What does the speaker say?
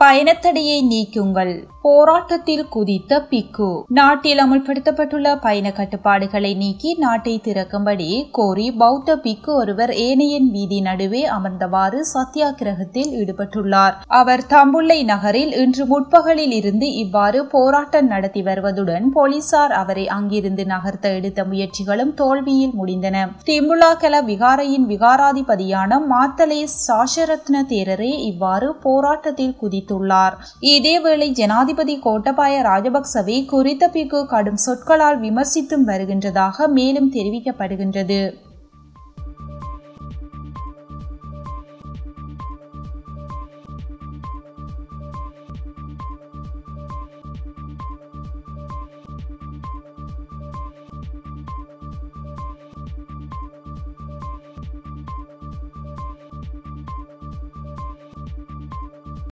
பயணத்தடையை நீக்குங்கள் போராட்டத்தில் குதித்த பிக்கு நாட்டில் அமுல்படுத்தப்பட்டுள்ள பயண கட்டுப்பாடுகளை நீக்கி நாட்டை திறக்கும்படி கோரி பௌத்த பிக்கு ஒருவர் ஏனையன் வீதி நடுவே அமர்ந்தவாறு சத்தியாகிரகத்தில் ஈடுபட்டுள்ளார் அவர் தம்புள்ளை நகரில் இன்று முற்பகலில் இருந்து இவ்வாறு போராட்டம் நடத்தி வருவதுடன் போலீசார் அவரை அங்கிருந்து நகர்த்த எடுத்த முயற்சிகளும் தோல்வியில் முடிந்தன திம்புலாக்கல விகாரையின் விகாராதிபதியான மாத்தலே சாஷரத்ன தேரரே இவ்வாறு போராட்டத்தில் குதித்துள்ளார் இதேவேளை ஜனாதிபதி கோட்டபாய ராஜபக்சவை குறித்த பிக்கு கடும் சொற்களால் விமர்சித்தும் வருகின்றதாக மேலும் தெரிவிக்கப்படுகின்றது